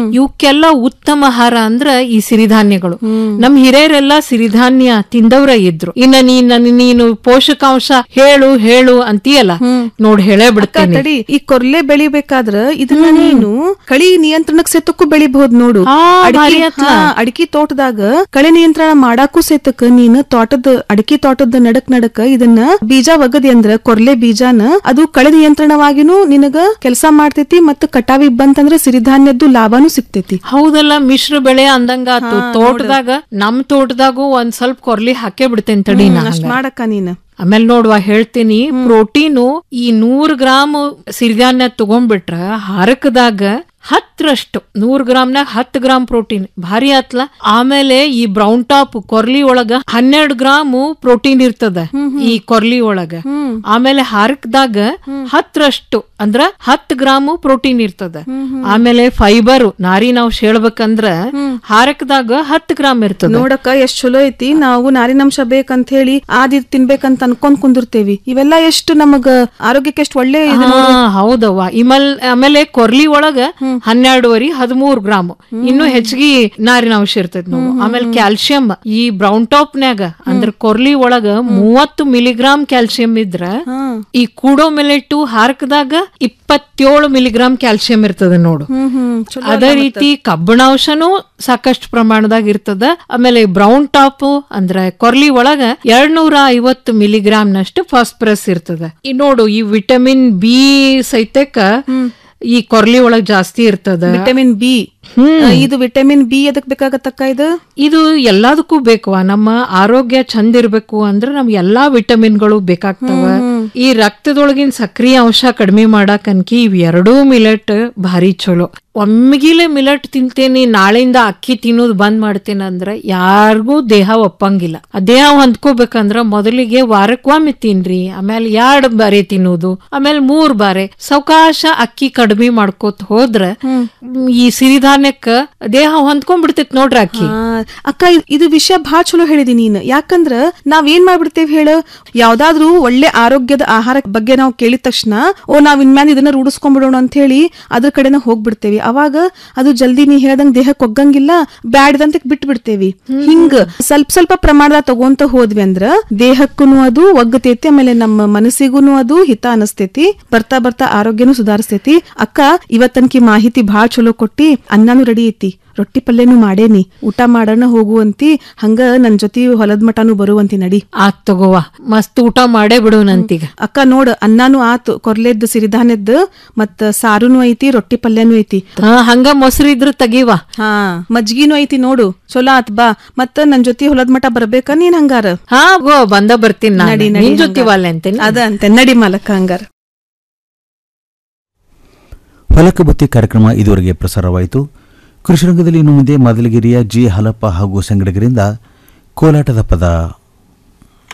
ಇವಕ್ಕೆಲ್ಲ ಉತ್ತಮ ಆಹಾರ ಅಂದ್ರ ಈ ಸಿರಿಧಾನ್ಯಗಳು ನಮ್ ಹಿರಿಯರೆಲ್ಲ ಸಿರಿಧಾನ್ಯ ತಿಂದವ್ರ ಇದ್ರು ಇನ್ನ ನೀನ್ ನನ್- ನೀನು ಪೋಷಕಾಂಶ ಹೇಳು ಹೇಳು ಅಂತೀಯಲ್ಲ ನೋಡ್ ಹೇಳೇ ಬಿಡ್ತೇನೆ ತಡಿ ಈ ಕೊರ್ಲೆ ಬೆಳಿಬೇಕಾದ್ರ ಇದನ್ನ ನೀನು ಕಳಿ ನಿಯಂತ್ರಣಕ್ ಸೆತಕ್ಕೂ ಬೆಳಿಬಹುದು ನೋಡು ಆ, ಭಾರಿ ಅಡಿಕೆ ಆತ್ಲ. ಹಾ, ಅಡಿಕೆ ತೋಟದಾಗ ಕಳೆ ನಿಯಂತ್ರಣ ಮಾಡಾಕು ಸೆತಕ್ ನೀನ್ ತೋಟದ ಅಡಿಕೆ ತೋಟದ ನಡಕ್ ನಡಕ ಇದನ್ನ ಬೀಜ ಒಗದಿ ಅಂದ್ರ ಕೊರ್ಲೆ ಬೀಜನ ಅದು ಕಳೆ ನಿಯಂತ್ರಣವಾಗಿನೂ ನಿನಗ ಕೆಲಸ ಮಾಡ್ತೈತಿ ಮತ್ತ ಕಟಾವಿಗ್ ಬಂತಂದ್ರ ಸಿರಿಧಾನ್ಯದ್ದು ಲಾಭನೂ ಸಿಗ್ತೈತಿ ಹೌದಲ್ಲ ಮಿಶ್ರ ಬೆಳೆ ಅಂದಂಗಾತು ತೋಟದಾಗ ನಮ್ ತೋಟದಾಗೂ ಒಂದ್ ಸ್ವಲ್ಪ ಕೊರ್ಲಿ ಹಾಕೇ ಬಿಡ್ತೇನೆ ತಡಿ ನಾ ಅಷ್ಟ್ ಹಂಗ. ಮಾಡಕ್ಕ ನೀನ್ ಆಮೇಲೆ ನೋಡುವ ಹೇಳ್ತೀನಿ ಪ್ರೋಟೀನು ಈ ನೂರ್ ಗ್ರಾಮ್ ಸಿರಿಧಾನ್ಯ ತಗೊಂಡ್ಬಿಟ್ರ ಹಾರಕದಾಗ ಹತ್ತರಷ್ಟು ನೂರ್ ಗ್ರಾಮ್ನಾಗ ಹತ್ತು ಗ್ರಾಮ್ ಪ್ರೋಟೀನ್ ಭಾರಿ ಆತ್ಲ ಆಮೇಲೆ ಈ ಬ್ರೌನ್ ಟಾಪ್ ಕೊರ್ಲಿ ಒಳಗ ಹನ್ನೆರಡು ಗ್ರಾಮ್ ಪ್ರೋಟೀನ್ ಇರ್ತದ ಈ ಕೊರ್ಲಿ ಒಳಗ ಆಮೇಲೆ ಹಾರಕದಾಗ ಹತ್ತರಷ್ಟು ಅಂದ್ರ ಹತ್ತು ಗ್ರಾಮ್ ಪ್ರೋಟೀನ್ ಇರ್ತದ ಆಮೇಲೆ ಫೈಬರ್ ನಾರಿ ನಾವು ಹೇಳ್ಬೇಕಂದ್ರ ಹಾರಕದಾಗ ಹತ್ತು ಗ್ರಾಮ್ ಇರ್ತದ ನೋಡಕ್ಕ ಎಷ್ಟ್ ಚಲೋ ಐತಿ ನಾವು ನಾರಿನಂಶ ಬೇಕಂತ ಹೇಳಿ ಆದಿ ತಿನ್ಬೇಕಂತ ಅನ್ಕೊಂಡ್ ಕುಂದಿರ್ತೇವಿ ಇವೆಲ್ಲ ಎಷ್ಟು ನಮಗ ಆರೋಗ್ಯಕ್ಕೆ ಎಷ್ಟು ಒಳ್ಳೆ ಇದು ಹಾ ಹೌದವ್ವ ಇಮಲ್ ಆಮೇಲೆ ಕೊರ್ಲಿ ಒಳಗ ಹನ್ನೆರಡುವರಿ ಹದಿಮೂರ್ ಗ್ರಾಮ್ ಇನ್ನು ಹೆಚ್ಚಿಗೆ ನಾರಿನ ಅಂಶ ಇರ್ತೈತಿ ನೋಡು ಆಮೇಲೆ ಕ್ಯಾಲ್ಸಿಯಂ ಈ ಬ್ರೌನ್ ಟಾಪ್ ನ್ಯಾಗ ಅಂದ್ರ ಕೊರ್ಲಿ ಒಳಗ ಮೂವತ್ತು ಮಿಲಿಗ್ರಾಮ್ ಕ್ಯಾಲ್ಸಿಯಂ ಇದ್ರ ಈ ಕೂಡೋ ಮಿಲೆಟ್ಟು ಹಾರಕದಾಗ ಇಪ್ಪತ್ತೇಳು ಮಿಲಿಗ್ರಾಮ್ ಕ್ಯಾಲ್ಸಿಯಂ ಇರ್ತದ ನೋಡು ಹ್ಮ್ ಹ್ಮ್ ಚಲೋ ಅದೇ ರೀತಿ ಕಬ್ಬಿಣಾಂಶನೂ ಸಾಕಷ್ಟು ಪ್ರಮಾಣದಾಗ ಇರ್ತದ ಆಮೇಲೆ ಬ್ರೌನ್ ಟಾಪ್ ಅಂದ್ರೆ ಕೊರ್ಲಿ ಒಳಗ ಎರಡ್ನೂರ ಐವತ್ತು ಮಿಲಿಗ್ರಾಮ್ ನಷ್ಟು ಫಾಸ್ಫರಸ್ ಇರ್ತದ ಈ ನೋಡು ಈ ವಿಟಮಿನ್ ಬಿ ಸಹಿತಕ್ಕ ಈ ಕೊರ್ಲಿ ಒಳಗ್ ಜಾಸ್ತಿ ಇರ್ತದ ವಿಟಮಿನ್ ಬಿ ಇದು ವಿಟಮಿನ್ ಬಿ ಎದಕ್ ಬೇಕಾಗತ್ತಕ್ಕ ಇದು ಇದು ಎಲ್ಲದಕ್ಕೂ ಬೇಕು ನಮ್ಮ ಆರೋಗ್ಯ ಚಂದ ಇರ್ಬೇಕು ಅಂದ್ರೆ ನಮ್ಗೆ ಎಲ್ಲಾ ವಿಟಮಿನ್ಗಳು ಬೇಕಾಗ್ತವ ಈ ರಕ್ತದೊಳಗಿನ ಸಕ್ರಿಯ ಅಂಶ ಕಡಿಮೆ ಮಾಡಾಕ್ ಅನ್ಕಿ ಇವ್ ಎರಡೂ ಮಿಲೆಟ್ ಭಾರಿ ಚಲೋ ಒಮ್ಮಿಗಿಲೆ ಮಿಲೆಟ್ ತಿಂತೇನಿ ನಾಳೆಯಿಂದ ಅಕ್ಕಿ ತಿನ್ನೋದು ಬಂದ್ ಮಾಡ್ತೇನೆ ಅಂದ್ರೆ ಯಾರಿಗೂ ದೇಹ ಒಪ್ಪಂಗಿಲ್ಲ ಆ ದೇಹ ಹೊಂದ್ಕೋಬೇಕಂದ್ರ ಮೊದಲಿಗೆ ವಾರಕ್ಕೊಮ್ಮೆ ತಿನ್ರಿ ಆಮೇಲೆ ಎರಡ್ ಬಾರಿ ತಿನ್ನೋದು ಆಮೇಲೆ ಮೂರ್ ಬಾರಿ ಸಾವಕಾಶ ಅಕ್ಕಿ ಕಡಿಮೆ ಮಾಡ್ಕೋತ ಹೋದ್ರ ಈ ಸಿರಿಧಾನ್ಯಕ್ಕ ದೇಹ ಹೊಂದ್ಕೊಂಡ್ಬಿಡ್ತೈತ್ ನೋಡ್ರಿ ಅಕ್ಕಿ ಆ, ಅಕ್ಕ ಇದ್- ಇದು ವಿಷಯ ಬಹಳ ಚಲೋ ಹೇಳಿದಿ ನೀನ್ ಯಾಕಂದ್ರ ನಾವ್ ಏನ್ ಮಾಡ್ಬಿಡ್ತೇವ್ ಹೇಳು ಯಾವ್ದಾದ್ರೂ ಒಳ್ಳೆ ಆರೋಗ್ಯದ ಆಹಾರ ಬಗ್ಗೆ ನಾವು ಕೇಳಿದ ತಕ್ಷಣ ಓ ನಾವ್ ಇನ್ಮ್ಯಾನ್ ಇದನ್ನ ರೂಢಿಸ್ಕೊಂಡ್ಬಿಡೋಣ ಅಂತ ಹೇಳಿ ಅದ್ರ ಕಡೆನ ಹೋಗ್ಬಿಡ್ತೇವಿ ಅವಾಗ ಅದು ಜಲ್ದಿ ನೀ ಹೇಳ್ದಂಗ್ ದೇಹಕ್ಕೆ ಒಗ್ಗಂಗಿಲ್ಲ ಬ್ಯಾಡ್ದಂತ ಬಿಟ್ಟು ಬಿಡ್ತೇವಿ ಹಿಂಗ ಸ್ವಲ್ಪ ಸ್ವಲ್ಪ ಪ್ರಮಾಣದಾಗ ತಗೊಂತ ಹೋದ್ವಿ ಅಂದ್ರ ದೇಹಕ್ಕೂ ಅದು ಒಗ್ಗತೈತಿ ಆಮೇಲೆ ನಮ್ಮ ಮನಸ್ಸಿಗೂ ಅದು ಹಿತ ಅನಸ್ತೈತಿ ಬರ್ತಾ ಬರ್ತಾ ಆರೋಗ್ಯನೂ ಸುಧಾರಿಸ್ತೈತಿ ಅಕ್ಕ ಇವತ್ತನ್ಕಿ ಮಾಹಿತಿ ಬಹಳ ಚಲೋ ಕೊಟ್ಟಿ ಅನ್ನನೂ ರೆಡಿ ಐತಿ ರೊಟ್ಟಿ ಪಲ್ಯನೂ ಮಾಡೇನಿ ಊಟ ಮಾಡೋಣ ಹೋಗುವಂತಿ ಹಂಗ ನನ್ ಜೊತೆ ಹೊಲದ ಮಟನೂ ಬರುವಂತಿ ನಡಿ ಆತ್ ತಗೋವ ಮಸ್ತ್ ಊಟ ಮಾಡೇ ಬಿಡುವನಂತೀಗ ಅಕ್ಕ ನೋಡ್ ಅನ್ನನೂ ಆತು ಕೊರ್ಲೆದ್ದು ಸಿರಿಧಾನ್ಯದ್ದು ಮತ್ತ ಸಾರುನು ಐತಿ ರೊಟ್ಟಿ ಪಲ್ಯನೂ ಐತಿ ಹಾ ಹಂಗ ಮೊಸರು ಇದ್ರ ತೆಗಿವ ಹಾ ಮಜ್ಗಿನೂ ಐತಿ ನೋಡು ಚಲೋ ಆತ್ ಬಾ ಮತ್ತ ನನ್ ಜೊತೆ ಹೊಲದ ಮಠ ಬರ್ಬೇಕ ನೀನ್ ಹಂಗಾರ ಹಾ ಗೋ ಬಂದ ಬರ್ತೀನಿ ನಾನು. ನಡಿ ನಡಿ ನಿನ್ ಜೊತೆ ಹಂಗಾರ. ವಾಲೆ ಅಂತೇನಿ ಅದ ಅಂತೆ ನಡಿ ಮಾಲಕ್ಕ ಹಂಗಾರ ಹೊಲಕ ಬುತ್ತಿ ಕಾರ್ಯಕ್ರಮ ಇದುವರೆಗೆ ಪ್ರಸಾರವಾಯಿತು ಕೃಷಿರಂಗದಲ್ಲಿ ಇನ್ನು ಮುಂದೆ ಮದಲಗಿರಿಯ ಜಿ ಹಲಪ್ಪ ಹಾಗೂ ಸಂಗಡಿಗರಿಂದ ಕೋಲಾಟದ ಪದ